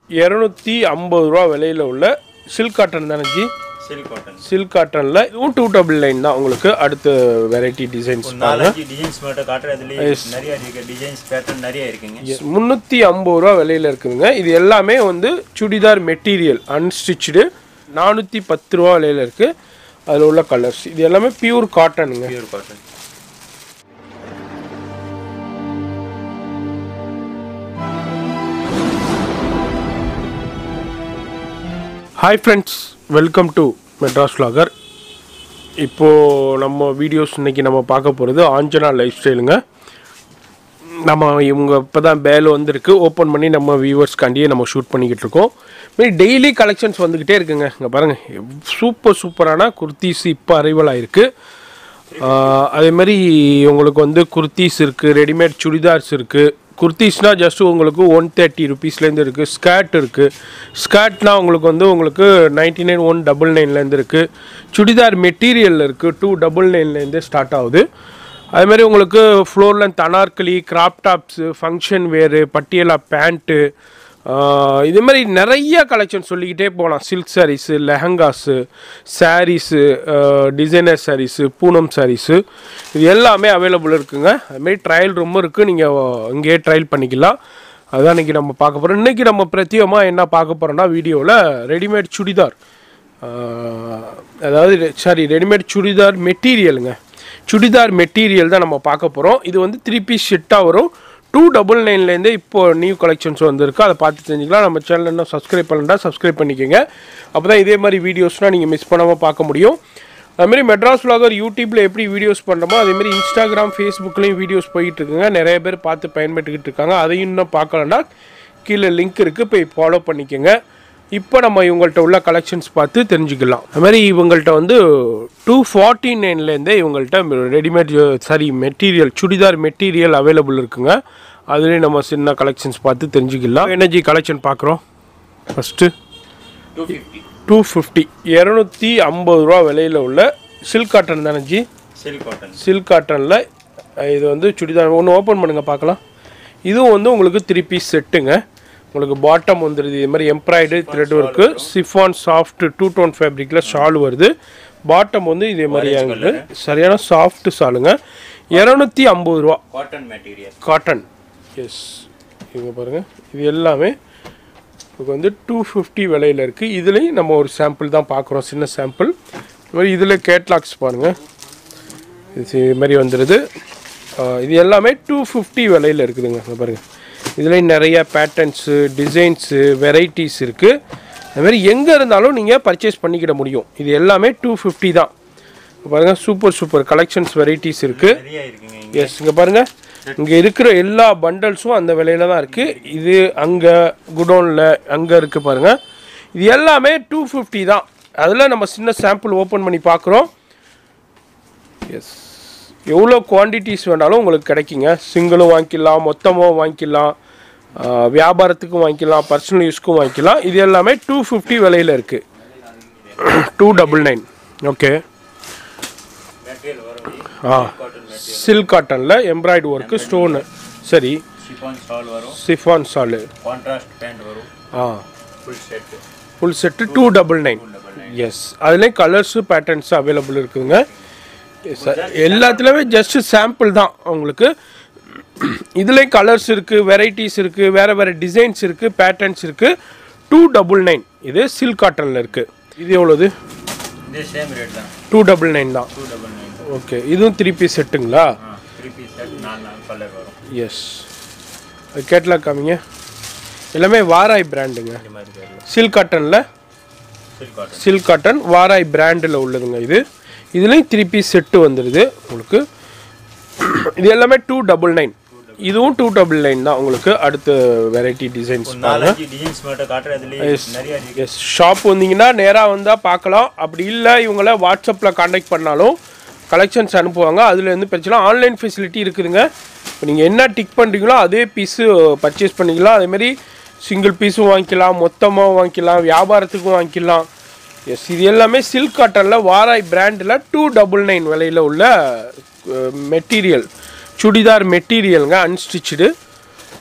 இரநூத்தி ஐம்பது ரூபா விலையில் உள்ள சில்க் காட்டன் தானே ஜி சில்க் காட்டன் சில்க் காட்டனில் இதுவும் டூ டபுள் லைன் தான் உங்களுக்கு அடுத்த வெரைட்டி டிசைன்ஸ் ஒரு நாலஞ்சு டிசைன்ஸ் மட்டும் காட்டுறேன் அதுலேயே நிறைய இருக்கு டிசைன்ஸ் பேட்டர்ன் நிறைய இருக்குங்க முந்நூற்றி ஐம்பது ரூபா விலையில் இருக்குதுங்க இது எல்லாமே வந்து சுடிதார் மெட்டீரியல் அன்ஸ்டிச்சுடு நானூற்றி பத்து ரூபா விலையில் இருக்குது அதில் உள்ள கலர்ஸ் இது எல்லாமே பியூர் காட்டனுங்க pure cotton hi friends welcome to Madras vlogger இப்போது நம்ம வீடியோஸ் இன்னைக்கு நம்ம பார்க்க போகிறது ஆஞ்சனா லைஃப் ஸ்டைலுங்க நம்ம இவங்க இப்போ தான் பேல் வந்திருக்கு ஓப்பன் பண்ணி நம்ம வியூவர்ஸ்க்காண்டியே நம்ம ஷூட் பண்ணிக்கிட்டு இருக்கோம் மாரி டெய்லி கலெக்ஷன்ஸ் வந்துக்கிட்டே இருக்குங்க இங்கே பாருங்கள் சூப்பர் சூப்பரான குர்த்திஸ் இப்போ அரைவல் ஆயிருக்கு ஆஹ் அதே மாதிரி உங்களுக்கு வந்து குர்த்திஸ் இருக்குது ரெடிமேட் சுடிதார்ஸ் இருக்குது குர்த்திஸ்னால் ஜஸ்ட் உங்களுக்கு ஒன் தேர்ட்டி ருபீஸ்லேருந்து இருக்குது ஸ்கர்ட் இருக்குது ஸ்கர்ட்னா உங்களுக்கு வந்து உங்களுக்கு நைன்டி நைன் ஒன் டபுள் நைன்லேருந்து இருக்குது சுடிதார் மெட்டீரியல் இருக்குது டூ டபுள் நைன்லேருந்து ஸ்டார்ட் ஆகுது அதே மாதிரி உங்களுக்கு ஃப்ளோரில் Anarkali crop tops function wear Patiala pant இது மாதிரி நிறைய கலெக்ஷன் சொல்லிக்கிட்டே போகலாம் சில்க் சாரீஸு லெஹங்காஸு சாரீஸு டிசைனர் சாரீஸு பூனம் சாரீஸு இது எல்லாமே அவைலபிள் இருக்குங்க அதுமாரி ட்ரையல் ரூமும் இருக்குது நீங்கள் இங்கேயே ட்ரையல் பண்ணிக்கலாம் அதுதான் இன்றைக்கி நம்ம பார்க்க போகிறோம் இன்றைக்கி நம்ம பிரத்யேகமாக என்ன பார்க்க போகிறோம்னா வீடியோவில் ரெடிமேட் சுடிதார் ஆஹ், அதாவது சாரி ரெடிமேட் சுடிதார் மெட்டீரியலுங்க சுடிதார் மெட்டீரியல் தான் நம்ம பார்க்க போகிறோம் இது வந்து த்ரீ பீஸ் ஷெட்டாக வரும் டூ டபுள் நைன்லேருந்து இப்போ நியூ கலெக்ஷன்ஸ் வந்திருக்கு அதை பார்த்து தெரிஞ்சுக்கலாம் நம்ம சேனல் இன்னும் சப்ஸ்கிரைப் பண்ணலன்னா சப்ஸ்கிரைப் பண்ணிக்கோங்க அப்போ தான் இதே மாதிரி வீடியோஸ்னால் நீங்கள் மிஸ் பண்ணாமல் பார்க்க முடியும் அதுமாரி மெட்ராஸ் vlogger யூடியூப்பில் எப்படி வீடியோஸ் பண்ணுறோமோ அதேமாரி இன்ஸ்டாகிராம் ஃபேஸ்புக்லேயும் வீடியோஸ் போயிட்டு இருக்குங்க நிறைய பேர் பார்த்து பயன்பட்டுக்கிட்டு இருக்காங்க அதையும் இன்னும் பார்க்கலன்னா கீழே லிங்க் இருக்குது போய் ஃபாலோ பண்ணிக்கோங்க இப்போ நம்ம இவங்கள்ட்ட உள்ள கலெக்ஷன்ஸ் பார்த்து தெரிஞ்சுக்கலாம் அது மாதிரி இவங்கள்ட்ட வந்து டூ ஃபார்ட்டி நைன்லேருந்தே இவங்கள்ட்ட readymade sorry material churidar material available இருக்குங்க அதுலேயும் நம்ம சின்ன கலெக்ஷன்ஸ் பார்த்து தெரிஞ்சுக்கலாம் எனர்ஜி கலெக்ஷன் பார்க்குறோம் first two fifty two fifty இரநூத்தி ஐம்பது ரூபா விலையில் உள்ள சில்க் காட்டன் தானே ஜி சில்க் காட்டன் சில்க் காட்டனில் இது வந்து சுடிதார் ஒன்று ஓப்பன் பண்ணுங்கள் பார்க்கலாம் இதுவும் வந்து உங்களுக்கு த்ரீ பீஸ் செட்டுங்க உங்களுக்கு பாட்டம் வந்துடுது இது மாதிரி embroidery thread work chiffon soft two tone ஃபேப்ரிக்கில் ஷால் வருது பாட்டம் வந்து இதே மாதிரி இருக்குது சரியான சாஃப்ட் ஷாலுங்க இரநூத்தி ஐம்பது ரூபா காட்டன் மெட்டீரியல் காட்டன் எஸ் இங்கே பாருங்கள் இது எல்லாமே உங்களுக்கு வந்து டூ ஃபிஃப்டி விலையில் இருக்குது இதுலேயும் நம்ம ஒரு சாம்பிள் தான் பார்க்குறோம் சின்ன சாம்பிள் இது மாதிரி இதில் கேட்லாக்ஸ் பாருங்கள் இது இது மாதிரி வந்துடுது ஆஹ் இது எல்லாமே டூ ஃபிஃப்டி விலையில் இருக்குதுங்க இங்க பாருங்கள் இதுலேயும் நிறைய பேட்டர்ன்ஸு டிசைன்ஸு வெரைட்டிஸ் இருக்குது அது மாதிரி எங்கே இருந்தாலும் நீங்கள் பர்ச்சேஸ் பண்ணிக்கிட முடியும் இது எல்லாமே டூ ஃபிஃப்டி தான் இங்க பாருங்கள் சூப்பர் சூப்பர் கலெக்ஷன்ஸ் வெரைட்டிஸ் இருக்குது நிறைய இருக்குங்க இங்க எஸ் இங்கே பாருங்க இங்கே இருக்கிற எல்லா பண்டல்ஸும் அந்த விலையில தான் இருக்குது இது அங்கே குடோனில் அங்கே இருக்குது பாருங்க இது எல்லாமே டூ ஃபிஃப்டி தான் அதில் நம்ம சின்ன சாம்பிள் ஓப்பன் பண்ணி பார்க்குறோம் எஸ் எவ்வளோ குவான்டிட்டிஸ் வேணாலும் உங்களுக்கு கிடைக்குங்க சிங்கிளும் வாங்கிக்கலாம் மொத்தமாக வாங்கிக்கலாம் ஆஹ், வியாபாரத்துக்கும் வாங்கிக்கலாம் பர்சனல் யூஸ்க்கும் வாங்கிக்கலாம் இது எல்லாமே டூ ஃபிஃப்டி விலையில் இருக்குது two double nine okay material வரும் ஆ காட்டன் மெட்டீரியல் சில்க் காட்டனில் எம்ப்ராய்டு ஒர்க்கு ஸ்டோனு சரி சிஃபான் ஷால் வரும் சிஃபான் சாலு கான்ட்ராஸ்ட் பேண்ட் வரும் ஆ full set full set two double nine yes அதுலேயும் கலர்ஸு பேட்டர்ன்ஸு அவைலபிள் இருக்குதுங்க எஸ் எல்லாத்துலேயுமே ஜஸ்ட் சாம்பிள் தான் உங்களுக்கு இதுலேயும் கலர்ஸ் இருக்குது வெரைட்டிஸ் இருக்குது வேறு வேறு டிசைன்ஸ் இருக்குது பேட்டர்ன்ஸ் இருக்குது டூ டபுள் நைன் இது சில்க் காட்டனில் இருக்குது இது எவ்வளோது இதே சேம் ரேட் தான் டூ டபுள் நைன் தான் டூ டபுள் நைன் ஓகே இதுவும் த்ரீ பீஸ் செட்டுங்களா ஆ த்ரீ பீஸ் செட் நாலு நாலு கலர் வரும் எஸ் அது கேட்லாக் காமிங்க எல்லாமே வாராய் பிராண்டுங்க இந்த மாதிரி பேரில் சில்க் காட்டனில் சில்க் காட்டன் சில்க் காட்டன் வாராய் பிராண்டில் உள்ளதுங்க இது இதுலேயும் த்ரீ பீஸ் செட்டு வந்துடுது உங்களுக்கு இது எல்லாமே டூ டபுள் நைன் இதுவும் டூ டபுள் நைன் தான் உங்களுக்கு அடுத்த வெரைட்டி டிசைன்ஸ் ஒரு நாலஞ்சு டிசைன்ஸ் மட்டும் காட்டுறேன் அதுலேயே நிறைய இருக்கு எஸ் ஷாப் வந்தீங்கன்னா நேராக வந்தால் பார்க்கலாம் அப்படி இல்லை இவங்கள வாட்ஸ்அப்பில் காண்டாக்ட் பண்ணாலும் கலெக்ஷன்ஸ் அனுப்புவாங்க அதில் எந்த பிரச்சனை ஆன்லைன் ஃபெசிலிட்டி இருக்குதுங்க இப்போ நீங்கள் என்ன டிக் பண்ணுறீங்களோ அதே பீஸு பர்ச்சேஸ் பண்ணிக்கலாம் அதேமாரி சிங்கிள் பீஸும் வாங்கிக்கலாம் மொத்தமாக வாங்கிக்கலாம் வியாபாரத்துக்கும் வாங்கிக்கலாம் எஸ் இது எல்லாமே சில்க் காட்டனில் வாராய் பிராண்டில் டூ டபுள் நைன் விலையில் உள்ள மெட்டீரியல் சுடிதார் மெட்டீரியலுங்க அன்ஸ்டிச்சுடு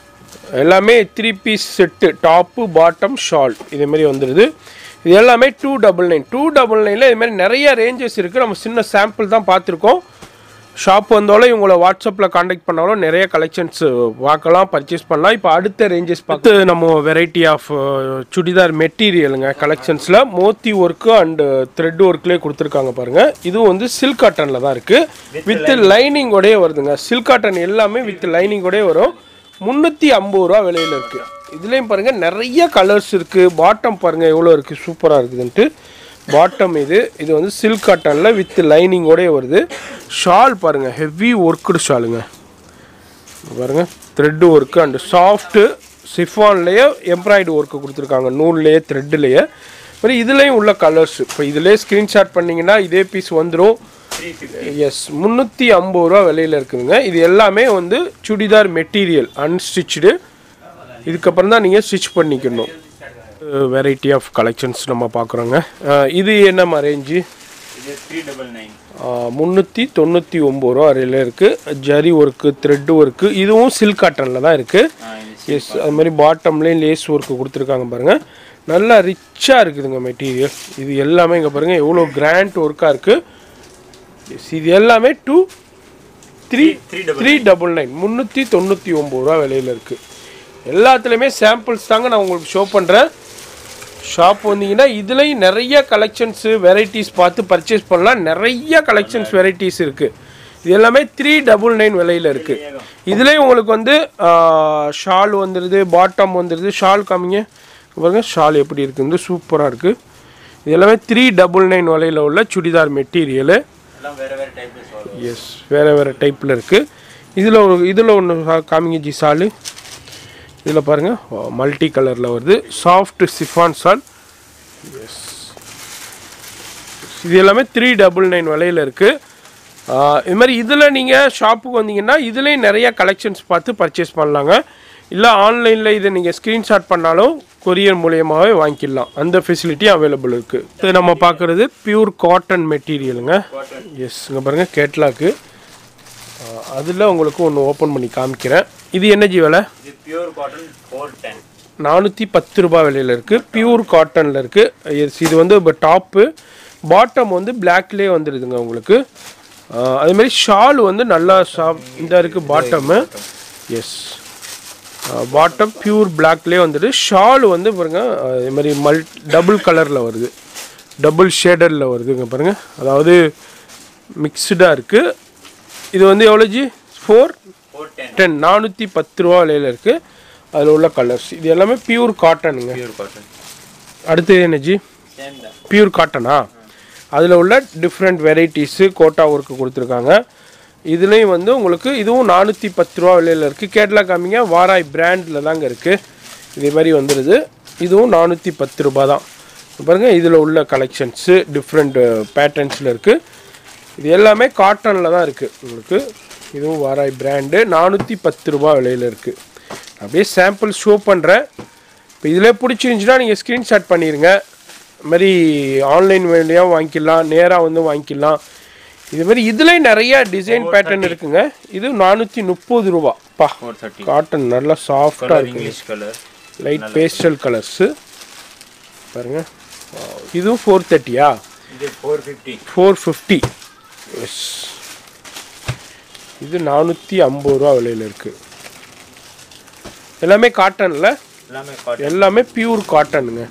எல்லாமே three piece set top bottom shawl இதே மாதிரி வந்துடுது இது எல்லாமே two double nine two double நைனில் இது மாதிரி நிறைய ரேஞ்சஸ் இருக்குது நம்ம சின்ன சாம்பிள் தான் பார்த்துருக்கோம் ஷாப் வந்தாலும் இவங்கள வாட்ஸ்அப்பில் காண்டாக்ட் பண்ணாலும் நிறைய கலெக்ஷன்ஸ் பார்க்கலாம் பர்ச்சேஸ் பண்ணலாம் இப்போ அடுத்த ரேஞ்சஸ் பார்த்து நம்ம வெரைட்டி ஆஃப் சுடிதார் மெட்டீரியலுங்க கலெக்ஷன்ஸில் மோத்தி ஒர்க்கு அண்டு த்ரெட் ஒர்க்லேயே கொடுத்துருக்காங்க பாருங்கள் இதுவும் வந்து சில்க் காட்டனில் தான் இருக்குது வித் லைனிங்கோடயே வருதுங்க சில்க் காட்டன் எல்லாமே வித் லைனிங்கோடயே வரும் முந்நூற்றி ஐம்பது ரூபா விலையில் இருக்குது இதுலேயும் பாருங்கள் நிறைய கலர்ஸ் இருக்குது பாட்டம் பாருங்கள் எவ்வளோ இருக்குது சூப்பராக இருக்குதுன்ட்டு பாட்டம் இது இது வந்து சில்க் காட்டனில் வித் லைனிங்கோடயே வருது ஷால் பாருங்கள் ஹெவி ஒர்க்குடு ஷாலுங்க பாருங்க த்ரெட் ஒர்க்கு அண்ட் சாஃப்ட்டு சிஃபான்லேயே எம்ப்ராய்டு ஒர்க்கு கொடுத்துருக்காங்க நூல்லையே த்ரெட்லேயே மாதிரி இதுலேயும் உள்ள கலர்ஸ் இப்போ இதிலே ஸ்க்ரீன்ஷாட் பண்ணிங்கன்னா இதே பீஸ் வந்துடும் த்ரீ ஃபிஃப்டி எஸ் முந்நூற்றி ஐம்பது ரூபா விலையில் இருக்குதுங்க இது எல்லாமே வந்து சுடிதார் மெட்டீரியல் அன்ஸ்டிச்சுடு இதுக்கப்புறம் தான் நீங்கள் ஸ்டிச் பண்ணிக்கணும் வெரைட்டி ஆஃப் கலெக்ஷன்ஸ் நம்ம பார்க்குறோங்க இது என்னம்மா ரேஞ்சு இது த்ரீ டபுள் நைன் முந்நூற்றி தொண்ணூற்றி ஒம்பது ரூபா வரையில் இருக்குது ஜரி ஒர்க்கு த்ரெட் ஒர்க்கு இதுவும் சில்க் காட்டனில் தான் இருக்குது இது எஸ் அது மாதிரி பாட்டம்லேயும் லேஸ் ஒர்க்கு கொடுத்துருக்காங்க பாருங்கள் நல்லா ரிச்சாக இருக்குதுங்க மெட்டீரியல் இது எல்லாமே இங்கே பாருங்கள் எவ்வளோ கிராண்ட் ஒர்க்காக இருக்குது எஸ் இது எல்லாமே two three three double three double nine முந்நூற்றி தொண்ணூற்றி ஒம்பது ரூபா விலையில் இருக்குது எல்லாத்துலேயுமே சாம்பிள்ஸ் தாங்க நான் உங்களுக்கு ஷோ பண்ணுறேன் ஷாப் வந்தீங்கன்னா இதுலேயும் நிறைய கலெக்ஷன்ஸு வெரைட்டிஸ் பார்த்து பர்ச்சேஸ் பண்ணலாம் நிறைய கலெக்ஷன்ஸ் வெரைட்டிஸ் இருக்குது இது எல்லாமே த்ரீ டபுள் நைன் விலையில் இருக்குது இதுலேயும் உங்களுக்கு வந்து ஷால் வந்துடுது பாட்டம் வந்துடுது ஷால் காமிங்க இங்க பாருங்க ஷால் எப்படி இருக்குது சூப்பராக இருக்குது இது எல்லாமே த்ரீ டபுள் நைன் விலையில் உள்ள சுடிதார் மெட்டீரியலு எல்லாம் வேறு வேறு டைப்ல சொல்லுவோம் எஸ் வேறு வேறு டைப்பில் இருக்குது இதில் ஒரு இதில் ஒன்று காமிங்க ஜி சாலு இதில் பாருங்கள் மல்டி கலரில் வருது சாஃப்ட் சிஃபான் சால் எஸ் இது எல்லாமே த்ரீ டபுள் நைன் விலையில் இருக்குது இது மாதிரி இதில் நீங்கள் ஷாப்புக்கு வந்தீங்கன்னா இதுலேயும் நிறைய கலெக்ஷன்ஸ் பார்த்து பர்ச்சேஸ் பண்ணலாங்க இல்லை ஆன்லைனில் இதை நீங்கள் ஸ்க்ரீன்ஷாட் பண்ணாலும் கொரியர் மூலியமாகவே வாங்கிக்கலாம் அந்த ஃபெசிலிட்டியும் அவைலபிள் இருக்குது இது நம்ம பார்க்குறது பியூர் காட்டன் மெட்டீரியலுங்க எஸ் இங்கே பாருங்கள் கேட்லாக்கு அதில் உங்களுக்கு ஒன்று ஓப்பன் பண்ணி காமிக்கிறேன் இது என்ன ஜி விலை இது பியூர் காட்டன் ஃபோர் டென் நானூற்றி பத்து ரூபாய் விலையில் இருக்குது பியூர் காட்டனில் இருக்குது இது வந்து இப்போ டாப்பு பாட்டம் வந்து பிளாக்லேயே வந்துடுதுங்க உங்களுக்கு ஆஹ் அதே மாதிரி ஷால் வந்து நல்லா ஷாப் இந்த இருக்குது பாட்டமு எஸ் பாட்டம் பியூர் பிளாக்லேயே வந்துடுது ஷால் வந்து பாருங்க ஆஹ் இதே மாதிரி மல் டபுள் கலரில் வருது டபுள் ஷேடரில் வருதுங்க பாருங்க அதாவது மிக்ஸ்டாக இருக்குது இது வந்து எவ்வளோ ஜி ஃபோர் ஃபோர் டென் டென் நானூற்றி பத்து ரூபா விலையில் இருக்குது அதில் உள்ள கலர்ஸ் இது எல்லாமே பியூர் காட்டனுங்க பியூர் காட்டன் அடுத்தது என்ன ஜி சேம் தான் பியூர் காட்டனா அதில் உள்ள டிஃப்ரெண்ட் வெரைட்டிஸு கோட்டா ஒர்க்கு கொடுத்துருக்காங்க இதுலேயும் வந்து உங்களுக்கு இதுவும் நானூற்றி பத்து ரூபா விலையில் இருக்குது கேட்லா காமிங்க வாராய் பிராண்டில் தாங்க இருக்குது இதே மாதிரி வந்துடுது இதுவும் நானூற்றி பத்து ரூபா தான் இப்ப பாருங்க இதில் உள்ள கலெக்ஷன்ஸு டிஃப்ரெண்ட் பேட்டர்ன்ஸில் இருக்குது இது எல்லாமே காட்டனில் தான் இருக்குது உங்களுக்கு இதுவும் வாராய் பிராண்டு நானூற்றி பத்து ரூபா விலையில் இருக்குது அப்படியே சாம்பிள் ஷோ பண்ணுறேன் இப்போ இதில் பிடிச்சிருந்துச்சுன்னா நீங்கள் ஸ்க்ரீன்ஷாட் பண்ணிடுங்க இது மாதிரி ஆன்லைன் வழியாக வாங்கிக்கலாம் நேராக வந்து வாங்கிக்கலாம் இது மாதிரி இதுலேயும் நிறைய டிசைன் பேட்டர்ன் இருக்குங்க இது நானூற்றி முப்பது ரூபா பா ஃபோர் தேர்ட்டி காட்டன் நல்லா சாஃப்டாக கலர் இருக்கு English colour light pastel colours பாருங்க இதுவும் ஃபோர் தேர்ட்டியா இது four fifty four fifty yes இது நானூற்றி ஐம்பது ரூபா விலையில் இருக்குது எல்லாமே காட்டனில் எல்லாமே காட்டன் எல்லாமே பியூர் காட்டனுங்க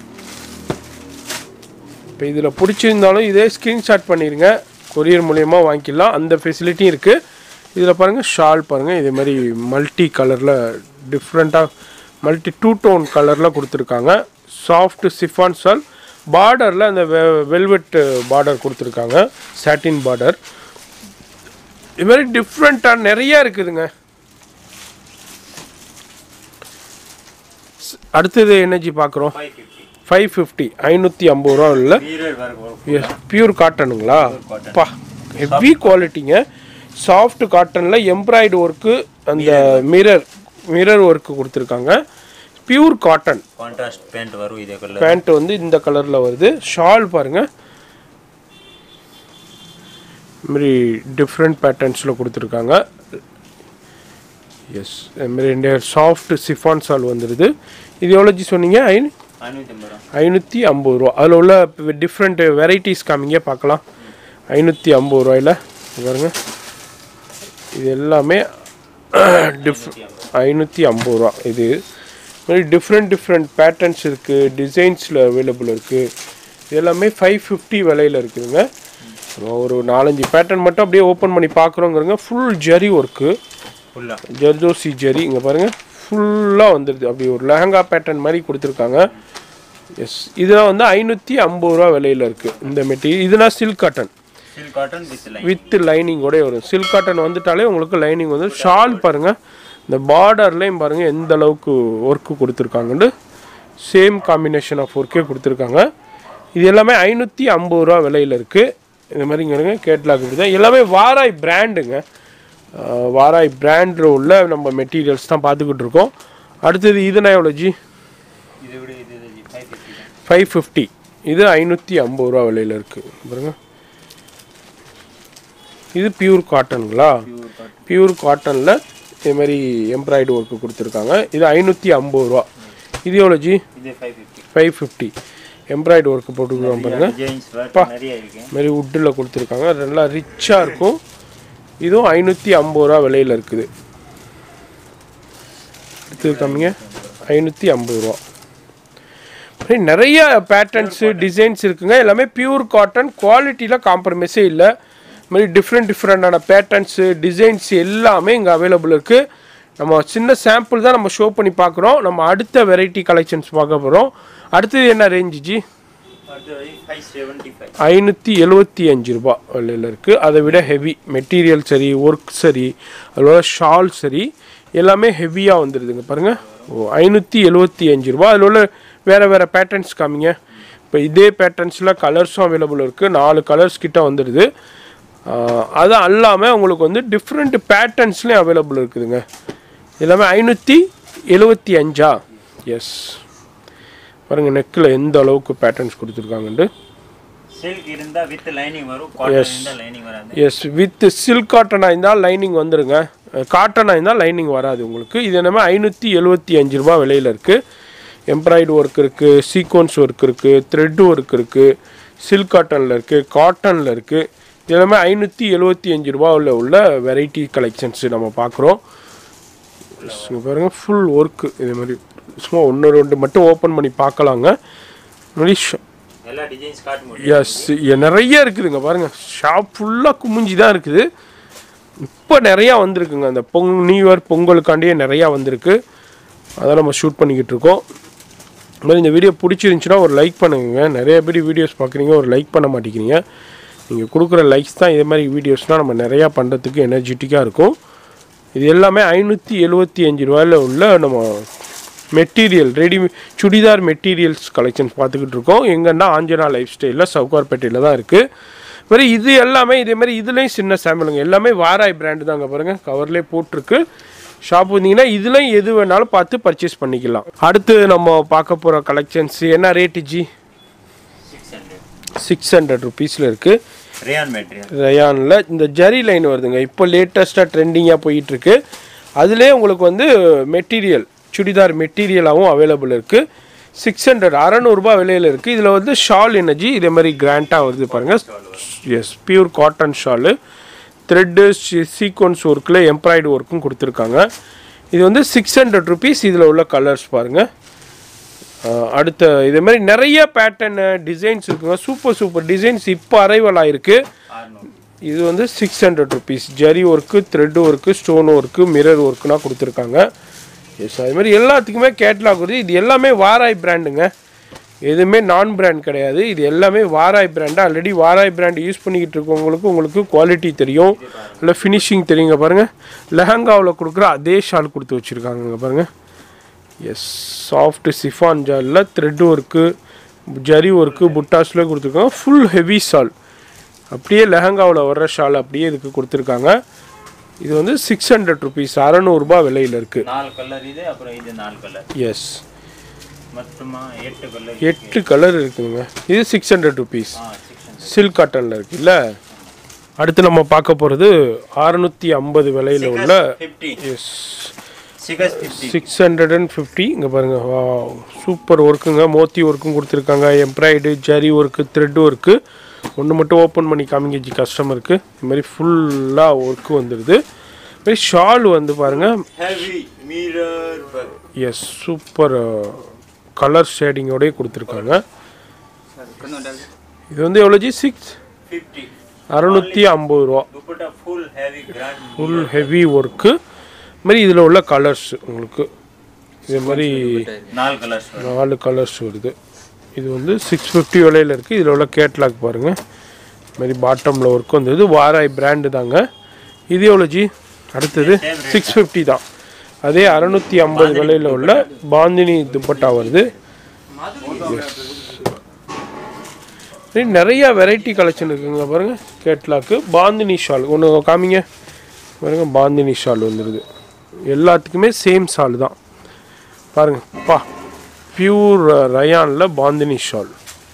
இப்போ இதில் பிடிச்சிருந்தாலும் இதே ஸ்க்ரீன்ஷாட் பண்ணிடுங்க கொரியர் மூலயமா வாங்கிக்கலாம் அந்த ஃபெசிலிட்டியும் இருக்குது இதில் பாருங்கள் ஷால் பாருங்கள் இதே மாதிரி மல்டி கலரில் டிஃப்ரெண்ட்டாக மல்டி டூ டோன் கலரில் கொடுத்துருக்காங்க சாஃப்ட் சிஃபான் ஷால் பார்டரில் அந்த வெ வெல்வெட் பார்டர் கொடுத்துருக்காங்க சாட்டின் பார்டர் இது மாதிரி டிஃப்ரெண்ட்டாக நிறையா இருக்குதுங்க அடுத்தது எனர்ஜி பார்க்குறோம் ஃபைவ் ஃபிஃப்டி ஃபைவ் ஃபிஃப்டி ஐநூற்றி ஐம்பது ரூபா இல்லை மீரர் ஒர்க் பியூர் காட்டனுங்களா cotton. பா ஹெவி குவாலிட்டிங்க சாஃப்ட் காட்டனில் எம்ப்ராய்டு ஒர்க்கு அந்த மிரர் மிரர் ஒர்க்கு கொடுத்துருக்காங்க பியூர் காட்டன் கான்ட்ராஸ்ட் பேண்ட் வரும் இதே கலர் பேண்ட் வந்து இந்த கலரில் வருது ஷால் பாருங்க இது மாதிரி டிஃப்ரெண்ட் பேட்டர்ன்ஸில் கொடுத்துருக்காங்க எஸ் அதுமாரி ரெண்டு சாஃப்ட் சிஃபான் சால் வந்துடுது இது எவ்வளோ ஜி சொன்னீங்க ஐ ஐநூற்றி ஐம்பது ரூபா ஐநூற்றி ஐம்பது ரூபா அதில் உள்ள டிஃப்ரெண்ட் வெரைட்டிஸ் காமிங்க பார்க்கலாம் ஐநூற்றி ஐம்பது ரூபாயில் பாருங்க இது எல்லாமே டிஃப் ஐநூற்றி ஐம்பது ரூபா இது மாதிரி டிஃப்ரெண்ட் டிஃப்ரெண்ட் பேட்டர்ன்ஸ் இருக்குது டிசைன்ஸில் அவைலபிள் இருக்குது இது எல்லாமே ஃபைவ் ஃபிஃப்டி விலையில் இருக்குதுங்க நம்ம ஒரு நாலஞ்சு பேட்டர்ன் மட்டும் அப்படியே ஓப்பன் பண்ணி பார்க்குறோங்கிறங்க ஃபுல் ஜரி ஒர்க்கு ஃபுல்லாக ஜர்தோசி ஜரி இங்கே பாருங்கள் ஃபுல்லாக வந்துடுது அப்படி ஒரு லெஹங்கா பேட்டர்ன் மாதிரி கொடுத்துருக்காங்க எஸ் இதெல்லாம் வந்து ஐநூற்றி ஐம்பது ரூபா விலையில் இருக்குது இந்த மெட்டீரியல் இதுனா silk cotton silk cotton with line with லைனிங்கோட வரும் சில்க் காட்டன் வந்துட்டாலே உங்களுக்கு லைனிங் வந்து ஷால் பாருங்கள் இந்த பார்டர்லேயும் பாருங்கள் எந்த அளவுக்கு ஒர்க்கு கொடுத்துருக்காங்கன்னு சேம் காம்பினேஷன் ஆஃப் ஒர்க்கே கொடுத்துருக்காங்க இது எல்லாமே ஐநூற்றி ஐம்பது ரூபா விலையில் இருக்குது இந்த மாதிரி இங்கே கேட்லாக் இப்படி தான் எல்லாமே வாராய் பிராண்டுங்க ஆஹ் வாராய் பிராண்டில் உள்ள நம்ம மெட்டீரியல்ஸ் தான் பார்த்துக்கிட்டு இருக்கோம் அடுத்தது இதுனா எவ்வளோ ஜி இதை விட இது ஃபைவ் ஃபிஃப்டி ஃபைவ் ஃபிஃப்டி இது ஐநூற்றி ஐம்பது ரூபா விலையில் இருக்குது பாருங்க இது பியூர் காட்டனுங்களா பியூர் காட்டன் பியூர் காட்டனில் இதே மாதிரி எம்ப்ராய்டு ஒர்க்கு கொடுத்துருக்காங்க இது ஐநூற்றி ஐம்பது ரூபா இது எவ்வளோ ஜி இது five fifty five fifty embroidery work போட்டுக்கிறோம் பாருங்க டிசைன்ஸ் பேட்டர்ன் நிறைய இருக்கு இது மாதிரி வுட்டில் கொடுத்துருக்காங்க நல்லா ரிச்சாக இருக்கும் இதுவும் ஐநூற்றி ஐம்பது ரூபா விலையில் இருக்குது அடுத்தது கம்மிங்க ஐநூற்றி ஐம்பது ரூபா அப்படி நிறைய பேட்டர்ன்ஸு டிசைன்ஸ் இருக்குங்க எல்லாமே பியூர் காட்டன் குவாலிட்டியில் காம்ப்ரமைஸே இல்லை இது மாதிரி டிஃப்ரெண்ட் டிஃப்ரெண்டான பேட்டர்ன்ஸு டிசைன்ஸ் எல்லாமே இங்கே அவைலபிள் இருக்குது நம்ம சின்ன சாம்பிள் தான் நம்ம ஷோ பண்ணி பார்க்குறோம் நம்ம அடுத்த வெரைட்டி கலெக்ஷன்ஸ் பார்க்க போகிறோம் அடுத்தது என்ன ரேஞ்சு ஜி அடுத்தது ஃபைவ் செவன்ட்டி ஃபைவ் ஐநூற்றி எழுபத்தி அஞ்சு ரூபா விலையில் இருக்குது அதை விட ஹெவி மெட்டீரியல் சரி ஒர்க் சரி அதோட ஷால் சரி எல்லாமே ஹெவியாக வந்துடுதுங்க பாருங்கள் ஓ ஐநூற்றி எழுபத்தி அஞ்சு ரூபா அதில் உள்ள வேறு வேறு பேட்டர்ன்ஸ் காமிங்க இப்போ இதே பேட்டர்ன்ஸில் கலர்ஸும் அவைலபிள் இருக்குது நாலு கலர்ஸ் கிட்ட வந்துடுது ஆஹ் அது அல்லாமல் உங்களுக்கு வந்து டிஃப்ரெண்ட் பேட்டர்ன்ஸ்லேயும் அவைலபிள் இருக்குதுங்க எல்லாமே ஐநூற்றி எழுபத்தி அஞ்சா எஸ் பாருங்கள் நெக்கில் எந்த அளவுக்கு பேட்டர்ன்ஸ் கொடுத்துருக்காங்கன்ட்டு சில்க் இருந்தா வித் லைனிங் வரும் காட்டன் இருந்தா லைனிங் வராது எஸ் வித் சில்க் காட்டனாக இருந்தால் லைனிங் வந்துருங்க காட்டனாக இருந்தால் லைனிங் வராது உங்களுக்கு இது என்னமே ஐநூற்றி எழுபத்தி அஞ்சு ரூபா விலையில் இருக்குது எம்ப்ராய்டு ஒர்க் இருக்குது சீக்வன்ஸ் ஒர்க் இருக்குது த்ரெட் ஒர்க் இருக்குது சில்க் காட்டனில் இருக்குது காட்டனில் இருக்குது இது எல்லாமே ஐநூற்றி எழுபத்தி அஞ்சு ரூபாவில் உள்ள வெரைட்டி கலெக்ஷன்ஸ் நம்ம பார்க்குறோம் இங்க பாருங்க ஃபுல் ஒர்க்கு இதே மாதிரி சும்மா ஒன்று ரெண்டு மட்டும் ஓப்பன் பண்ணி பார்க்கலாங்க முன்னாடி ஷ- எல்லா டிசைன்ஸ் காட்ட முடியும் எஸ் நிறைய இருக்குதுங்க பாருங்க ஷாப் ஃபுல்லாக குமிஞ்சி தான் இருக்குது இப்போ நிறையா வந்திருக்குங்க அந்த பொங் நியூ இயர் பொங்கலுக்காண்டியே நிறையா வந்திருக்கு அதான் நம்ம ஷூட் பண்ணிக்கிட்டு இருக்கோம் அது மாதிரி இந்த வீடியோ பிடிச்சிருந்துச்சுன்னா ஒரு லைக் பண்ணுங்க நிறைய பேர் வீடியோஸ் பார்க்குறீங்க ஒரு லைக் பண்ண மாட்டேங்கிறீங்க நீங்கள் கொடுக்குற லைக்ஸ் தான் இதே மாதிரி வீடியோஸ்னால் நம்ம நிறையா பண்ணுறதுக்கு எனர்ஜெட்டிக்காக இருக்கும் இது எல்லாமே ஐநூற்றி எழுபத்தி அஞ்சு ரூபாயில் உள்ள நம்ம material ready churidar materials collections பார்த்துக்கிட்டு இருக்கோம் எங்கன்னா ஆஞ்சனா லைஃப் ஸ்டைலில் சவுகார்பேட்டையில் தான் இருக்குது மாதிரி இது எல்லாமே இதே மாதிரி இதுலேயும் சின்ன சாம்பிளுங்க எல்லாமே வாராய் பிராண்டு தாங்க பாருங்கள் கவர்லேயே போட்டிருக்கு ஷாப் வந்தீங்கன்னா இதுலேயும் எது வேணாலும் பார்த்து பர்ச்சேஸ் பண்ணிக்கலாம் அடுத்து நம்ம பார்க்க போகிற கலெக்ஷன்ஸ் என்ன ரேட்டு ஜி சிக்ஸ் ஹண்ட்ரட் சிக்ஸ் ஹண்ட்ரட் ருபீஸில் இருக்குது ரேயான் மெட்டீரியல் ரயானில் இந்த ஜரி லைன் வருதுங்க இப்போ லேட்டஸ்ட்டாக ட்ரெண்டிங்காக போயிட்டுருக்கு அதுலேயே உங்களுக்கு வந்து மெட்டீரியல் சுடிதார் மெட்டீரியலாகவும் அவைலபிள் இருக்குது சிக்ஸ் ஹண்ட்ரட் அறநூறுபா விலையில் இருக்குது இதில் வந்து ஷால் எனர்ஜி இதே மாதிரி கிராண்டாக வருது பாருங்கள் yes pure cotton shawl thread sequins ஒர்க்கில் எம்ப்ராய்டு ஒர்க்கும் கொடுத்துருக்காங்க இது வந்து சிக்ஸ் ஹண்ட்ரட் ருபீஸ் இதில் உள்ள கலர்ஸ் பாருங்கள் ஆஹ் அடுத்த இதே மாதிரி நிறைய பேட்டர்னு டிசைன்ஸ் இருக்குங்க சூப்பர் சூப்பர் டிசைன்ஸ் இப்போ அரைவல் ஆயிருக்கு ஆறுநூறு இது வந்து six hundred rupees zari work thread work stone work mirror ஒர்க்குனா கொடுத்துருக்காங்க எஸ் அது மாதிரி எல்லாத்துக்குமே கேட்லாக் வருது இது எல்லாமே வாராய் பிராண்டுங்க எதுவுமே நான் பிராண்ட் கிடையாது இது எல்லாமே வாராய் பிராண்டு ஆல்ரெடி வாராய் பிராண்ட் யூஸ் பண்ணிக்கிட்டு இருக்கவங்களுக்கு உங்களுக்கு குவாலிட்டி தெரியும் இல்லை ஃபினிஷிங் தெரியுங்க பாருங்கள் லெஹங்காவில் கொடுக்குற அதே ஷால் கொடுத்து வச்சுருக்காங்க பாருங்கள் எஸ் சாஃப்ட் சிஃபான் ஜாலில் த்ரெட் ஒர்க்கு ஜரி ஒர்க்கு புட்டாஸில் கொடுத்துருக்காங்க ஃபுல் ஹெவி ஷால் அப்படியே லெஹங்காவில் வர்ற ஷால் அப்படியே இதுக்கு கொடுத்துருக்காங்க இது வந்து சிக்ஸ் ஹண்ட்ரட் ருபீஸ் அறநூறுபா விலையில் இருக்குது நாலு கலர் இது அப்புறம் இது நாலு கலர் எஸ் மொத்தமா எட்டு கலர் எட்டு கலர் இருக்குதுங்க இது six hundred rupees ah six hundred silk காட்டனில் இருக்குல்ல அடுத்து நம்ம பார்க்க போகிறது அறநூற்றி ஐம்பது விலையில் உள்ள fifty yes six fifty six hundred and fifty இங்கே பாருங்கள் வா சூப்பர் ஒர்க்குங்க மோத்தி ஒர்க்கும் கொடுத்துருக்காங்க எம்ப்ராய்டு ஜரி ஒர்க்கு த்ரெட் ஒர்க்கு ஒன்று மட்டும் ஓப்பன் பண்ணி காமிங்க ஜி கஸ்டமருக்கு இது மாதிரி ஃபுல்லாக ஒர்க்கு வந்துடுது இது மாதிரி ஷால் வந்து பாருங்கள் heavy mirror work yes super colour ஷேடிங்கோடய கொடுத்துருக்காங்க இது வந்து எவ்வளோ ஜி சிக்ஸ் ஃபிஃப்டி அறநூற்றி ஐம்பது ரூபா dupatta full heavy grand full heavy work மாதிரி இதில் உள்ள கலர்ஸ் உங்களுக்கு இது மாதிரி நாலு கலர்ஸ் நாலு கலர்ஸ் வருது இது வந்து சிக்ஸ் ஃபிஃப்டி விலையில் இருக்குது இதில் உள்ள கேட்லாக் பாருங்கள் இது மாதிரி பாட்டமில் ஒர்க் வந்தது வாராய் பிராண்டு தாங்க இது எவ்வளோ ஜி அடுத்தது சிக்ஸ் ஃபிஃப்டி தான் அதே அறநூற்றி ஐம்பது விலையில் உள்ள பாந்தினி துப்பட்டா வருது சரி நிறைய வெரைட்டி கலெக்ஷன் இருக்குங்க பாருங்கள் கேட்லாக்கு பாந்தினி ஷால் ஒன்று காமிங்க பாருங்க பாந்தினி ஷால் வந்துடுது எல்லாத்துக்குமே சேம் ஷால் தான் பாருங்க பா பியூர் ரயானில் பாந்தினி ஷால்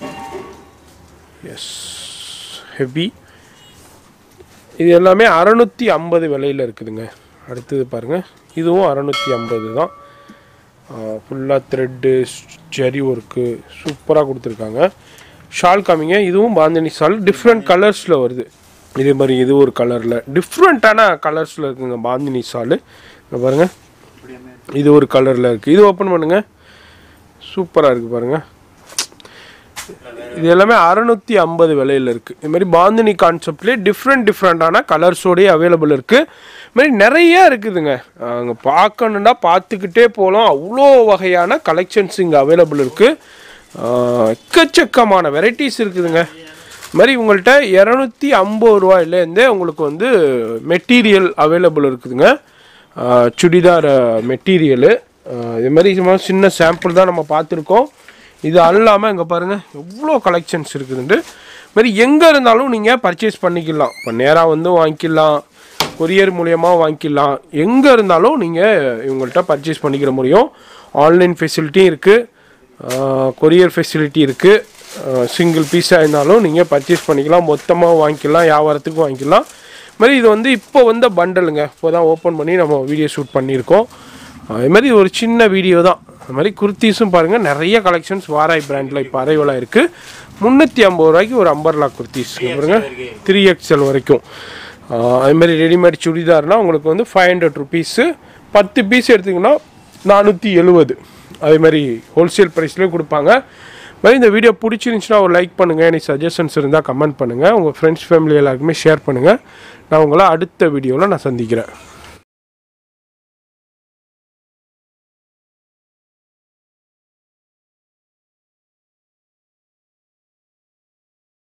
எஸ் ஹெவி இது எல்லாமே அறநூற்றி ஐம்பது விலையில் இருக்குதுங்க அடுத்தது பாருங்கள் இதுவும் அறநூற்றி ஐம்பது தான் ஃபுல்லாக த்ரெட்டு ஜரி ஒர்க்கு சூப்பராக கொடுத்துருக்காங்க ஷால் காமிங்க இதுவும் பாந்தினி ஷால் டிஃப்ரெண்ட் கலர்ஸில் வருது இதே மாதிரி இது ஒரு கலரில் டிஃப்ரெண்ட்டான கலர்ஸில் இருக்குங்க பாந்தினி ஷாலு இங்க பாருங்கள் இது ஒரு கலரில் இருக்குது இது ஓப்பன் பண்ணுங்கள் சூப்பராக இருக்குது பாருங்கள் இது எல்லாமே அறநூற்றி ஐம்பது விலையில் இருக்குது இது மாதிரி பாந்தினி கான்செப்ட்லேயே டிஃப்ரெண்ட் டிஃப்ரெண்ட்டான கலர்ஸோடய அவைலபிள் இருக்குது இது மாதிரி நிறைய இருக்குதுங்க அங்கே பார்க்கணுன்னா பார்த்துக்கிட்டே போகலாம் அவ்வளோ வகையான கலெக்ஷன்ஸ் இங்கே அவைலபிள் இருக்குது எக்கச்சக்கமான வெரைட்டிஸ் இருக்குதுங்க இது மாதிரி உங்கள்கிட்ட இரநூத்தி ஐம்பது ரூபாயிலேருந்தே உங்களுக்கு வந்து மெட்டீரியல் அவைலபிள் இருக்குதுங்க ஆஹ் சுடிதார் மெட்டீரியலு இது மாதிரி சும்மா சின்ன சாம்பிள் தான் நம்ம பார்த்துருக்கோம் இது அல்லாமல் இங்கே பாருங்கள் எவ்வளோ கலெக்ஷன்ஸ் இருக்குதுண்டு இது மாதிரி எங்கே இருந்தாலும் நீங்கள் பர்ச்சேஸ் பண்ணிக்கலாம் இப்போ நேராக வந்து வாங்கிக்கலாம் கொரியர் மூலியமாக வாங்கிக்கலாம் எங்கே இருந்தாலும் நீங்கள் இவங்கள்ட்ட பர்ச்சேஸ் பண்ணிக்கிற முடியும் ஆன்லைன் ஃபெசிலிட்டியும் இருக்குது கொரியர் ஃபெசிலிட்டி இருக்குது சிங்கிள் பீஸாக இருந்தாலும் நீங்கள் பர்ச்சேஸ் பண்ணிக்கலாம் மொத்தமாக வாங்கிக்கலாம் வியாபாரத்துக்கு வாங்கிக்கலாம் இது மாதிரி இது வந்து இப்போ வந்த பண்டலுங்க இப்போ தான் ஓப்பன் பண்ணி நம்ம வீடியோ ஷூட் பண்ணியிருக்கோம் அஹ் இது மாதிரி ஒரு சின்ன வீடியோ தான் அது மாதிரி குர்த்திஸும் பாருங்கள் நிறைய கலெக்ஷன்ஸ் வாராய் பிராண்டில் இப்போ அரைவலாக இருக்குது முந்நூற்றி ஐம்பது ரூபாய்க்கு ஒரு அம்பர்லா குர்த்திஸ் பாருங்க த்ரீ எக்ஸ்எல் வரைக்கும் அஹ் அது மாதிரி ரெடிமேட் சுடிதார்னால் உங்களுக்கு வந்து ஃபைவ் ஹண்ட்ரட் ருபீஸு பத்து பீஸ் எடுத்திங்கன்னா நானூற்றி எழுபது அதே மாதிரி ஹோல்சேல் ப்ரைஸ்லேயும் கொடுப்பாங்க மாதிரி இந்த வீடியோ பிடிச்சிருந்துச்சுன்னா ஒரு லைக் பண்ணுங்கள் எனக்கு சஜஷன்ஸ் இருந்தால் கமெண்ட் பண்ணுங்கள் உங்கள் ஃப்ரெண்ட்ஸ் ஃபேமிலி எல்லாருக்குமே ஷேர் பண்ணுங்கள் நான் உங்களை அடுத்த வீடியோவில் நான் சந்திக்கிறேன்